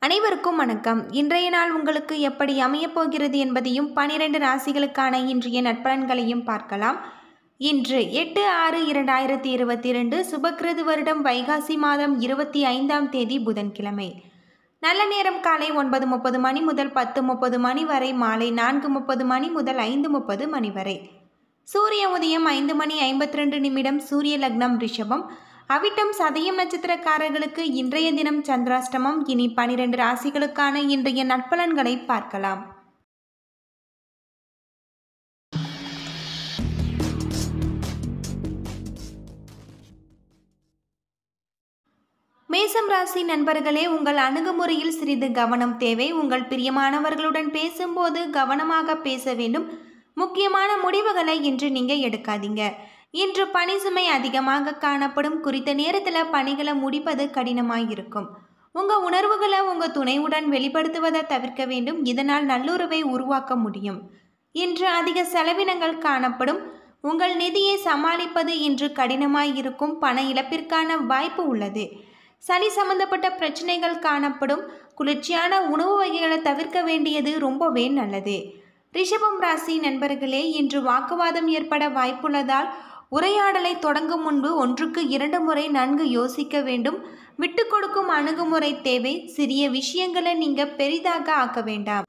அனைவருக்கும் வணக்கம் இன்றைய நாள் உங்களுக்கு எப்படி அமையப் போகிறது என்பதையும் பனிரெண்டு ராசிகளுக்கான இன்றைய நட்பலன்களையும் பார்க்கலாம் இன்று எட்டு ஆறு இரண்டாயிரத்தி இருபத்தி இரண்டு சுபக்கிருது வருடம் வைகாசி மாதம் இருபத்தி ஐந்தாம் தேதி புதன்கிழமை நல்ல நேரம் காலை ஒன்பது முப்பது மணி முதல் பத்து முப்பது மணி வரை மாலை நான்கு முப்பது மணி முதல் ஐந்து முப்பது மணி வரை சூரிய உதயம் ஐந்து மணி ஐம்பத்தி ரெண்டு நிமிடம் சூரிய லக்னம் ரிஷபம் அவிட்டம் சதயம் நட்சத்திரக்காரர்களுக்கு இன்றைய தினம் சந்திராஷ்டமம் இனி பனிரெண்டு ராசிகளுக்கான இன்றைய நட்பலன்களை பார்க்கலாம் மேசம் ராசி நண்பர்களே உங்கள் அணுகுமுறையில் சிறிது கவனம் தேவை உங்கள் பிரியமானவர்களுடன் பேசும்போது கவனமாக பேச வேண்டும் முக்கியமான முடிவுகளை இன்று நீங்கள் எடுக்காதீங்க இன்று பணி சுமை அதிகமாக காணப்படும் குறித்த நேரத்தில் பணிகளை முடிப்பது கடினமாக இருக்கும் உங்கள் உணர்வுகளை உங்கள் துணையுடன் வெளிப்படுத்துவதை தவிர்க்க வேண்டும் இதனால் நல்லுறவை உருவாக்க முடியும் இன்று அதிக செலவினங்கள் காணப்படும் உங்கள் நிதியை சமாளிப்பது இன்று கடினமாய் இருக்கும் பண இழப்பிற்கான வாய்ப்பு உள்ளது சளி சம்பந்தப்பட்ட பிரச்சனைகள் காணப்படும் குளிர்ச்சியான உணவு வகைகளை தவிர்க்க வேண்டியது ரொம்பவே நல்லது ரிஷபம் ராசி நண்பர்களே இன்று வாக்குவாதம் ஏற்பட வாய்ப்புள்ளதால் உரையாடலை தொடங்கும் முன்பு ஒன்றுக்கு இரண்டு முறை நன்கு யோசிக்க வேண்டும் விட்டு கொடுக்கும் அணுகுமுறை தேவை சிறிய விஷயங்களை நீங்கள் பெரிதாக ஆக்க வேண்டாம்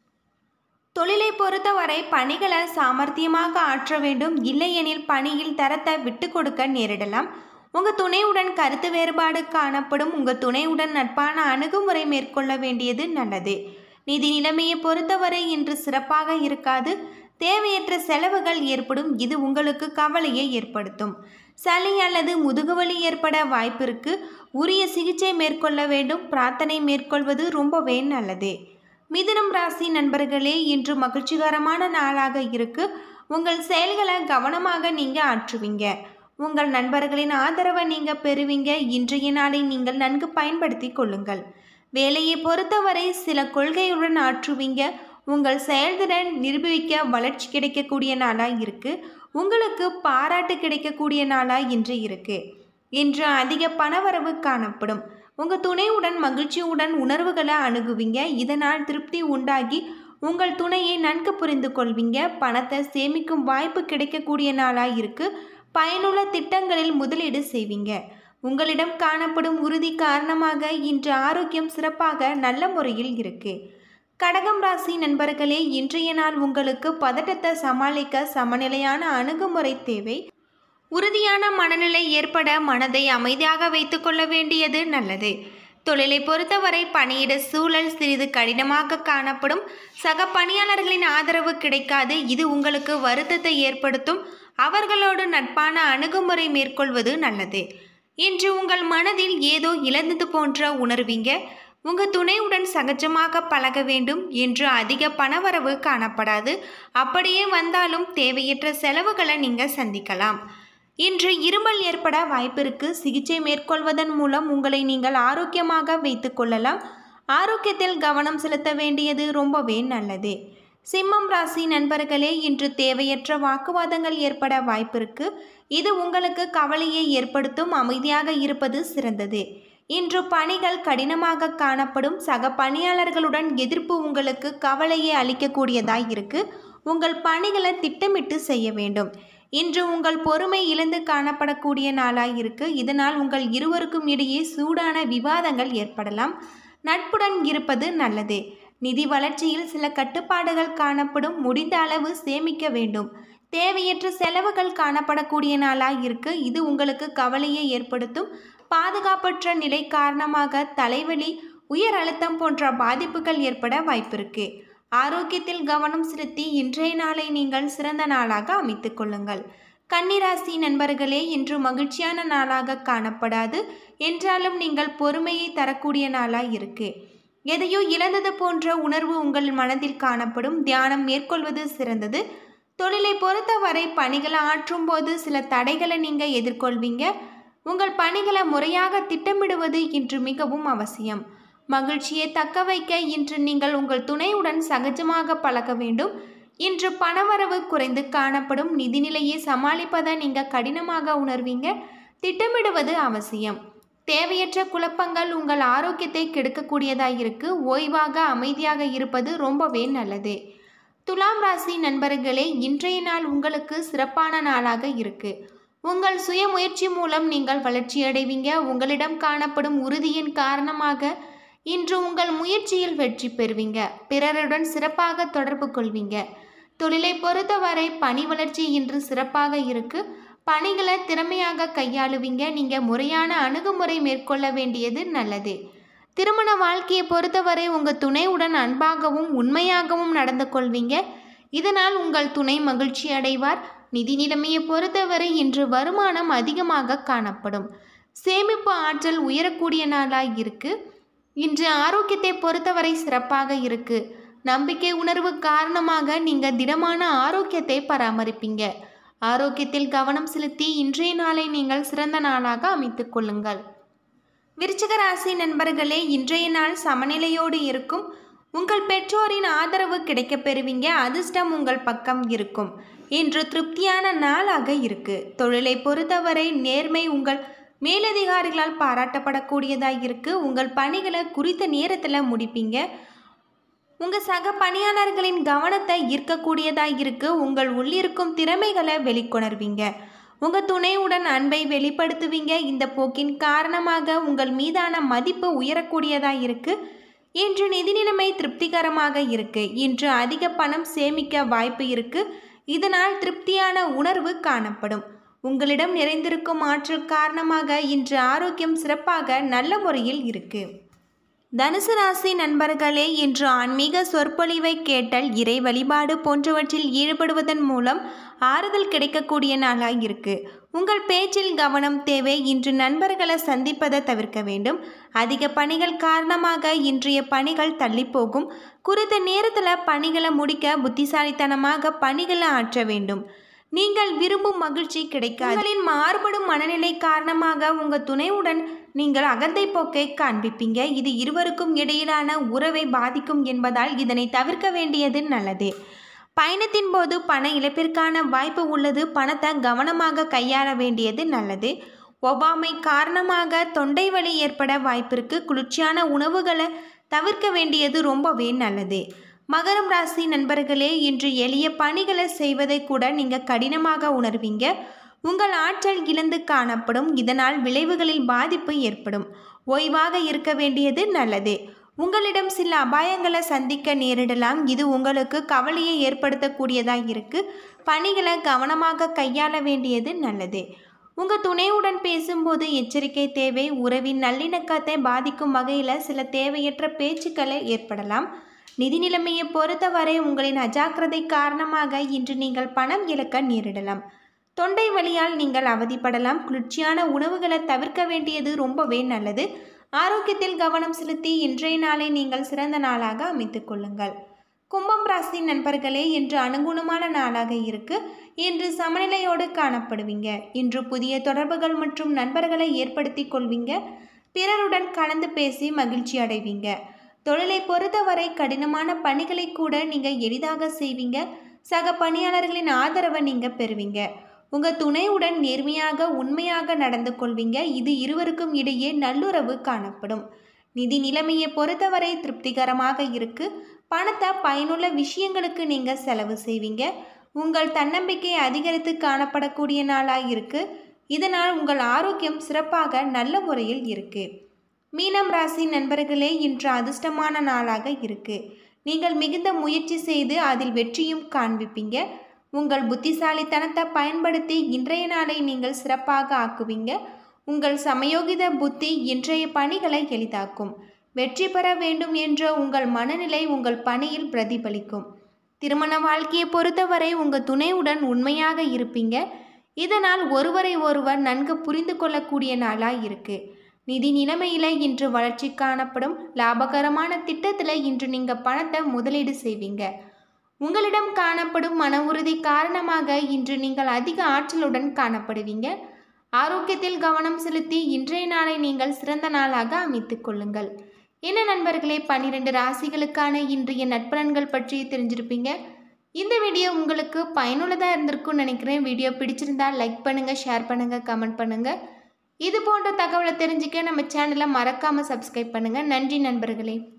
தொழிலை பொறுத்தவரை பணிகளை சாமர்த்தியமாக ஆற்ற வேண்டும் இல்லையெனில் பணியில் தரத்தை விட்டு கொடுக்க நேரிடலாம் உங்கள் துணையுடன் கருத்து வேறுபாடு காணப்படும் உங்கள் துணையுடன் நட்பான அணுகுமுறை மேற்கொள்ள வேண்டியது நல்லது நிதி நிலைமையை பொறுத்தவரை இன்று சிறப்பாக இருக்காது தேவையற்ற செலவுகள் ஏற்படும் இது உங்களுக்கு கவலையை ஏற்படுத்தும் சளி அல்லது முதுகுவலி ஏற்பட வாய்ப்பிருக்கு உரிய சிகிச்சை மேற்கொள்ள வேண்டும் பிரார்த்தனை மேற்கொள்வது ரொம்பவே நல்லது மிதுனம் ராசி நண்பர்களே இன்று மகிழ்ச்சிகரமான நாளாக இருக்கு உங்கள் செயல்களை கவனமாக நீங்கள் ஆற்றுவீங்க உங்கள் நண்பர்களின் ஆதரவை நீங்கள் பெறுவீங்க இன்றைய நாளை நீங்கள் நன்கு பயன்படுத்தி கொள்ளுங்கள் வேலையை பொறுத்தவரை சில கொள்கையுடன் ஆற்றுவீங்க உங்கள் செயல்திறன் நிரூபிக்க வளர்ச்சி கிடைக்கக்கூடிய நாளாக இருக்குது உங்களுக்கு பாராட்டு கிடைக்கக்கூடிய நாளாக இன்று இருக்குது இன்று அதிக பணவரவு காணப்படும் உங்கள் துணையுடன் மகிழ்ச்சியுடன் உணர்வுகளை அணுகுவீங்க இதனால் திருப்தி உண்டாகி உங்கள் துணையை நன்கு புரிந்து கொள்வீங்க பணத்தை சேமிக்கும் வாய்ப்பு கிடைக்கக்கூடிய நாளாக இருக்குது பயனுள்ள திட்டங்களில் முதலீடு செய்வீங்க உங்களிடம் காணப்படும் உறுதி காரணமாக இன்று ஆரோக்கியம் சிறப்பாக நல்ல முறையில் இருக்கு கடகம் ராசி நண்பர்களே இன்றைய நாள் உங்களுக்கு பதட்டத்தை சமாளிக்க சமநிலையான அணுகுமுறை தேவை உறுதியான மனநிலை ஏற்பட மனதை அமைதியாக வைத்துக்கொள்ள வேண்டியது நல்லது தொழிலை பொறுத்தவரை பணியிட சூழல் சிறிது கடினமாக காணப்படும் சக பணியாளர்களின் ஆதரவு கிடைக்காது இது உங்களுக்கு வருத்தத்தை ஏற்படுத்தும் அவர்களோடு நட்பான அணுகுமுறை மேற்கொள்வது நல்லது இன்று உங்கள் மனதில் ஏதோ இழந்தது போன்ற உணர்வீங்க உங்கள் துணையுடன் சகஜமாக பழக வேண்டும் என்று அதிக பணவரவு காணப்படாது அப்படியே வந்தாலும் தேவையற்ற செலவுகளை நீங்கள் சந்திக்கலாம் இன்று இருமல் ஏற்பட வாய்ப்பிருக்கு சிகிச்சை மேற்கொள்வதன் மூலம் உங்களை நீங்கள் ஆரோக்கியமாக வைத்து கொள்ளலாம் ஆரோக்கியத்தில் கவனம் செலுத்த வேண்டியது ரொம்பவே நல்லது சிம்மம் ராசி நண்பர்களே இன்று தேவையற்ற வாக்குவாதங்கள் ஏற்பட வாய்ப்பிருக்கு இது உங்களுக்கு கவலையை ஏற்படுத்தும் அமைதியாக இருப்பது சிறந்தது இன்று பணிகள் கடினமாக காணப்படும் சக பணியாளர்களுடன் எதிர்ப்பு உங்களுக்கு கவலையை அளிக்கக்கூடியதாய் இருக்கு உங்கள் பணிகளை திட்டமிட்டு செய்ய வேண்டும் இன்று உங்கள் பொறுமை இழந்து காணப்படக்கூடிய நாளாய் இருக்கு இதனால் உங்கள் இருவருக்கும் இடையே சூடான விவாதங்கள் ஏற்படலாம் நட்புடன் இருப்பது நல்லது நிதி வளர்ச்சியில் சில கட்டுப்பாடுகள் காணப்படும் முடிந்த அளவு சேமிக்க வேண்டும் தேவையற்ற செலவுகள் காணப்படக்கூடிய நாளாக இருக்கு இது உங்களுக்கு கவலையை ஏற்படுத்தும் பாதுகாப்பற்ற நிலை காரணமாக தலைவலி உயர் அழுத்தம் போன்ற பாதிப்புகள் ஏற்பட வாய்ப்பிருக்கு ஆரோக்கியத்தில் கவனம் செலுத்தி இன்றைய நாளை நீங்கள் சிறந்த நாளாக அமைத்து கொள்ளுங்கள் கன்னிராசி நண்பர்களே இன்று மகிழ்ச்சியான நாளாக காணப்படாது என்றாலும் நீங்கள் பொறுமையை தரக்கூடிய நாளாக இருக்கு எதையோ இழந்தது போன்ற உணர்வு உங்கள் மனதில் காணப்படும் தியானம் மேற்கொள்வது சிறந்தது தொழிலை பொறுத்தவரை பணிகளை ஆற்றும் போது சில தடைகளை நீங்கள் எதிர்கொள்வீங்க உங்கள் பணிகளை முறையாக திட்டமிடுவது இன்று மிகவும் அவசியம் மகிழ்ச்சியை தக்க வைக்க இன்று நீங்கள் உங்கள் துணையுடன் சகஜமாக பழக வேண்டும் இன்று பணவரவு குறைந்து காணப்படும் நிதிநிலையை சமாளிப்பதை நீங்கள் கடினமாக உணர்வீங்க திட்டமிடுவது அவசியம் தேவையற்ற குழப்பங்கள் உங்கள் ஆரோக்கியத்தை கெடுக்கக்கூடியதாக இருக்கு ஓய்வாக அமைதியாக இருப்பது ரொம்பவே நல்லது துலாம் ராசி நண்பர்களே இன்றைய நாள் உங்களுக்கு சிறப்பான நாளாக இருக்கு உங்கள் சுய முயற்சி மூலம் நீங்கள் வளர்ச்சி அடைவீங்க உங்களிடம் காணப்படும் உறுதியின் காரணமாக இன்று உங்கள் முயற்சியில் வெற்றி பெறுவீங்க பிறருடன் சிறப்பாக தொடர்பு கொள்வீங்க தொழிலை பொறுத்தவரை பணி வளர்ச்சி இன்று சிறப்பாக இருக்கு பணிகளை திறமையாக கையாளுவீங்க நீங்கள் முறையான அணுகுமுறை மேற்கொள்ள வேண்டியது நல்லது திருமண வாழ்க்கையை பொறுத்தவரை உங்கள் துணையுடன் அன்பாகவும் உண்மையாகவும் நடந்து கொள்வீங்க இதனால் உங்கள் துணை மகிழ்ச்சி அடைவார் நிதி நிலைமையை பொறுத்தவரை இன்று வருமானம் அதிகமாக காணப்படும் சேமிப்பு ஆற்றல் உயரக்கூடிய நாளாக இருக்கு இன்று ஆரோக்கியத்தை பொறுத்தவரை சிறப்பாக இருக்கு நம்பிக்கை உணர்வு காரணமாக நீங்கள் திடமான ஆரோக்கியத்தை பராமரிப்பீங்க ஆரோக்கியத்தில் கவனம் செலுத்தி இன்றைய நாளை நீங்கள் சிறந்த நாளாக அமைத்துக் கொள்ளுங்கள் விருச்சிக ராசி நண்பர்களே இன்றைய நாள் சமநிலையோடு இருக்கும் உங்கள் பெற்றோரின் ஆதரவு கிடைக்கப் பெறுவீங்க அதிர்ஷ்டம் உங்கள் பக்கம் இருக்கும் இன்று திருப்தியான நாளாக இருக்கு தொழிலை பொறுத்தவரை நேர்மை உங்கள் மேலதிகாரிகளால் பாராட்டப்படக்கூடியதாக இருக்கு உங்கள் பணிகளை குறித்த நேரத்தில் முடிப்பீங்க உங்கள் சக பணியாளர்களின் கவனத்தை ஈர்க்கக்கூடியதாக இருக்கு உங்கள் உள்ளிருக்கும் திறமைகளை வெளிக்கொணர்வீங்க உங்கள் துணையுடன் அன்பை வெளிப்படுத்துவீங்க இந்த போக்கின் காரணமாக உங்கள் மீதான மதிப்பு உயரக்கூடியதாக இருக்கு இன்று நிதி நிலைமை திருப்திகரமாக இருக்கு இன்று அதிக பணம் சேமிக்க வாய்ப்பு இருக்கு இதனால் திருப்தியான உணர்வு காணப்படும் உங்களிடம் நிறைந்திருக்கும் ஆற்றல் காரணமாக இன்று ஆரோக்கியம் சிறப்பாக நல்ல முறையில் இருக்கு தனுசு ராசி நண்பர்களே இன்று ஆன்மீக சொற்பொழிவை கேட்டல் இறை வழிபாடு போன்றவற்றில் ஈடுபடுவதன் மூலம் ஆறுதல் கிடைக்கக்கூடிய நாளாக இருக்கு உங்கள் பேச்சில் கவனம் தேவை இன்று நண்பர்களை சந்திப்பதை தவிர்க்க வேண்டும் அதிக பணிகள் காரணமாக இன்றைய பணிகள் தள்ளி போகும் குறித்த நேரத்தில் பணிகளை முடிக்க புத்திசாலித்தனமாக பணிகளை ஆற்ற வேண்டும் நீங்கள் விரும்பும் மகிழ்ச்சி கிடைக்காது உங்களின் மாறுபடும் மனநிலை காரணமாக உங்கள் துணையுடன் நீங்கள் அகந்தை போக்கை காண்பிப்பீங்க இது இருவருக்கும் இடையிலான உறவை பாதிக்கும் என்பதால் இதனை தவிர்க்க வேண்டியது நல்லது பயணத்தின் போது பண இழப்பிற்கான வாய்ப்பு உள்ளது பணத்தை கவனமாக கையாள வேண்டியது நல்லது ஒவ்வாமை காரணமாக தொண்டை வலி ஏற்பட வாய்ப்பிற்கு குளிர்ச்சியான உணவுகளை தவிர்க்க வேண்டியது ரொம்பவே நல்லது மகரம் ராசி நண்பர்களே இன்று எளிய பணிகளை செய்வதை கூட நீங்கள் கடினமாக உணர்வீங்க உங்கள் ஆற்றல் இழந்து காணப்படும் இதனால் விளைவுகளில் பாதிப்பு ஏற்படும் ஓய்வாக இருக்க வேண்டியது நல்லது உங்களிடம் சில அபாயங்களை சந்திக்க நேரிடலாம் இது உங்களுக்கு கவலையை ஏற்படுத்தக்கூடியதாக இருக்கு பணிகளை கவனமாக கையாள வேண்டியது நல்லது உங்கள் துணையுடன் பேசும்போது எச்சரிக்கை தேவை உறவின் நல்லிணக்கத்தை பாதிக்கும் வகையில் சில தேவையற்ற பேச்சுக்களை ஏற்படலாம் நிதி நிலைமையை பொறுத்தவரை உங்களின் அஜாக்கிரதை காரணமாக இன்று நீங்கள் பணம் இழக்க நேரிடலாம் தொண்டை வலியால் நீங்கள் அவதிப்படலாம் குளிர்ச்சியான உணவுகளை தவிர்க்க வேண்டியது ரொம்பவே நல்லது ஆரோக்கியத்தில் கவனம் செலுத்தி இன்றைய நாளை நீங்கள் சிறந்த நாளாக அமைத்துக் கொள்ளுங்கள் கும்பம் ராசி நண்பர்களே இன்று அனுகுணமான நாளாக இருக்கு இன்று சமநிலையோடு காணப்படுவீங்க இன்று புதிய தொடர்புகள் மற்றும் நண்பர்களை ஏற்படுத்தி கொள்வீங்க பிறருடன் கலந்து பேசி மகிழ்ச்சி அடைவீங்க தொழிலை பொறுத்தவரை கடினமான பணிகளை கூட நீங்கள் எளிதாக செய்வீங்க சக பணியாளர்களின் ஆதரவை நீங்கள் பெறுவீங்க உங்கள் துணையுடன் நேர்மையாக உண்மையாக நடந்து கொள்வீங்க இது இருவருக்கும் இடையே நல்லுறவு காணப்படும் நிதி நிலைமையை பொறுத்தவரை திருப்திகரமாக இருக்கு பணத்தை பயனுள்ள விஷயங்களுக்கு நீங்கள் செலவு செய்வீங்க உங்கள் தன்னம்பிக்கை அதிகரித்து காணப்படக்கூடிய நாளாக இருக்கு இதனால் உங்கள் ஆரோக்கியம் சிறப்பாக நல்ல முறையில் இருக்கு மீனம் ராசி நண்பர்களே இன்று அதிர்ஷ்டமான நாளாக இருக்கு நீங்கள் மிகுந்த முயற்சி செய்து அதில் வெற்றியும் காண்பிப்பீங்க உங்கள் புத்திசாலித்தனத்தை பயன்படுத்தி இன்றைய நாளை நீங்கள் சிறப்பாக ஆக்குவீங்க உங்கள் சமயோகித புத்தி இன்றைய பணிகளை எளிதாக்கும் வெற்றி பெற வேண்டும் என்ற உங்கள் மனநிலை உங்கள் பணியில் பிரதிபலிக்கும் திருமண வாழ்க்கையை பொறுத்தவரை உங்கள் துணையுடன் உண்மையாக இருப்பீங்க இதனால் ஒருவரை ஒருவர் நன்கு புரிந்து கொள்ளக்கூடிய நாளாக இருக்குது நிதி நிலைமையில் இன்று வளர்ச்சி காணப்படும் லாபகரமான திட்டத்தில் இன்று நீங்கள் பணத்தை முதலீடு செய்வீங்க உங்களிடம் காணப்படும் மன உறுதி காரணமாக இன்று நீங்கள் அதிக ஆற்றலுடன் காணப்படுவீங்க ஆரோக்கியத்தில் கவனம் செலுத்தி இன்றைய நாளை நீங்கள் சிறந்த நாளாக அமைத்துக் கொள்ளுங்கள் என்ன நண்பர்களே பன்னிரெண்டு ராசிகளுக்கான இன்றைய நட்பலன்கள் பற்றி தெரிஞ்சிருப்பீங்க இந்த வீடியோ உங்களுக்கு பயனுள்ளதாக இருந்திருக்கும்னு நினைக்கிறேன் வீடியோ பிடிச்சிருந்தா லைக் பண்ணுங்கள் ஷேர் பண்ணுங்கள் கமெண்ட் பண்ணுங்கள் இது போன்ற தகவலை தெரிஞ்சுக்க நம்ம சேனலை மறக்காமல் சப்ஸ்கிரைப் பண்ணுங்கள் நன்றி நண்பர்களே